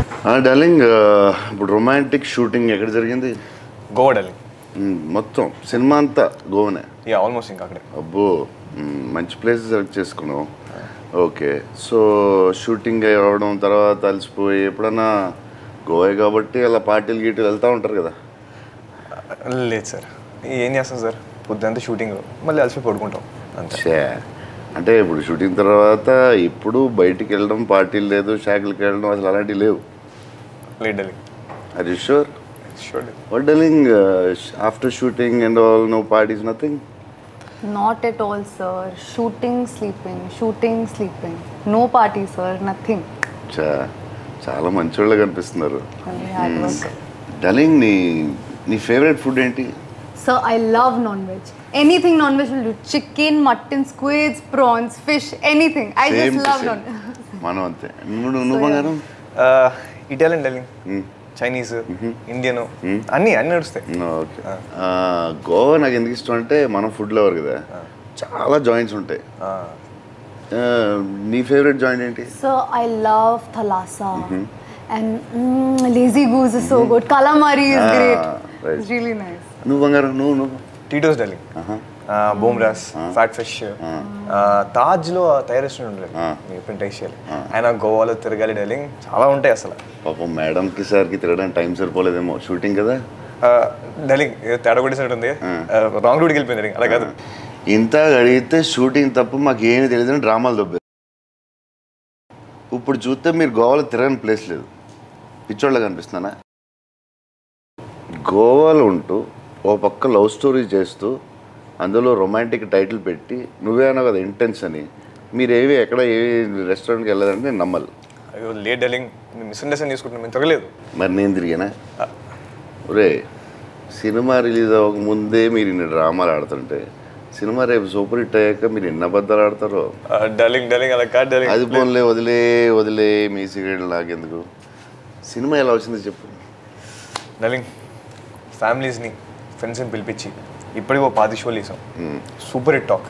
Darling ఇప్పుడు romantic shooting ఎక్కడ జరిగింది గోవా డార్లింగ్ మ్మ్, మొత్తం సినిమా అంతా గోవనే యా ఆల్మోస్ట్ ఇంకా అక్కడే అబ్బో మ్మ్, మంచి ప్లేస్ సెలెక్ట్ చేసుకున్నావు ఓకే సో షూటింగ్ అవ్వడం తర్వాత అలసిపోయి ఎప్పుడన్నా గోవా కాబట్టి అలా పార్టీలు గీటీలు వెళ్తూ ఉంటారు కదా లేదు సార్ ఏం చేస్తాం సార్ పొద్దుంతా షూటింగ్ మళ్ళీ అలసిపోయి పడుకుంటాం అంతే ఛే అంటే ఇప్పుడు షూటింగ్ తర్వాత ఇప్పుడు బయటికి వెళ్ళడం పార్టీలు లేదు షాకులకి వెళ్ళడం అసలు అలాంటివి లేవు లేట్ డార్లింగ్ అది sure sure what darling after shooting and all no parties nothing Not at all, sir. Shooting, sleeping, shooting, sleeping. No party, sir. Nothing. చా చాలా మంచోళ్ళగా కనిపిస్తున్నారు Only hard work. డలింగ్ నీ నీ ఫేవరెట్ ఫుడ్ ఏంటి Sir, I love non-veg. Anything non-veg will do. Chicken, mutton, squids, prawns, fish, anything. I Same just to love same. non మనం అంతే నువ్వు నువ్వు బంగారం ఇటాలియన్ డార్లింగ్ చైనీస్ ఇండియన్ అన్నీ అన్నీ నడుస్తాయి ఓకే గోవా నాకు ఎందుకు ఇష్టం అంటే మనం ఫుడ్ లవర్ కదా చాలా జాయింట్స్ ఉంటాయి ఆ, Ah, నీ ఫేవరెట్ జాయింట్ ఏంటి Sir, I love thalassa. And mm, lazy goose is so good. Calamari is Ah, great. right. It's really nice. నువ్వు బంగారం నువ్వు నువ్వు టీటోస్ డార్లింగ్ బోమ్రాస్ ఫ్యాట్ ఫిష్ తాజ్లో తయారు రెస్టారెంట్ ఉండలేదు మీరు ఎప్పుడు టేస్ట్ చేయాలి ఆయన గోవాలో తిరగాలి డార్లింగ్ చాలా ఉంటాయి అసలు పాపం మేడంకి సార్కి తిరగడానికి టైం సరిపోలేదేమో షూటింగ్ కదా డార్లింగ్ ఏదో తేడా కొట్టేసినట్టుంది రాంగ్ రూట్కి వెళ్ళిపోయింది darling. అలా కాదు ఇంత అడిగితే షూటింగ్ తప్ప మాకు ఏమి తెలియదు డ్రామాలు దొబ్బారు ఇప్పుడు చూస్తే మీరు గోవాలో తిరగని ప్లేస్ లేదు పిచ్చోళ్ళ కనిపిస్తున్నానా గోవాలో ఉంటూ ఓ పక్క లవ్ స్టోరీ చేస్తూ అందులో రొమాంటిక్ టైటిల్ పెట్టి నువ్వే అన్నావు కదా ఇంటెన్స్ అని మీరు ఏవి ఎక్కడ ఏ రెస్టారెంట్కి వెళ్ళదంటే నేను నమ్మలు అయ్యో లేట్ డార్లింగ్ మిస్అండర్స్టాండ్ తీసుకుంటున్నాం మేము తిరగలేదు మరి నేను తిరిగానా ఒరే సినిమా రిలీజ్ అవ్వక ముందే మీరు ఇన్ని డ్రామాలు ఆడుతుంటే సినిమా రేపు సూపర్ హిట్ అయ్యాక మీరు ఎన్ని అబద్ధాలు ఆడతారో డార్లింగ్ డార్లింగ్ అలా కాదు డార్లింగ్ అది పోన్లే వదిలే వదిలే మీ సిగరెట్ నాకెందుకు సినిమా ఎలా వచ్చిందో చెప్పు డార్లింగ్ ఫ్యామిలీస్ని ఫ్రెండ్స్ని పిలిపించి ఇప్పటికీ ఓ పాతి షోలు వేసాం సూపర్ హిట్ టాక్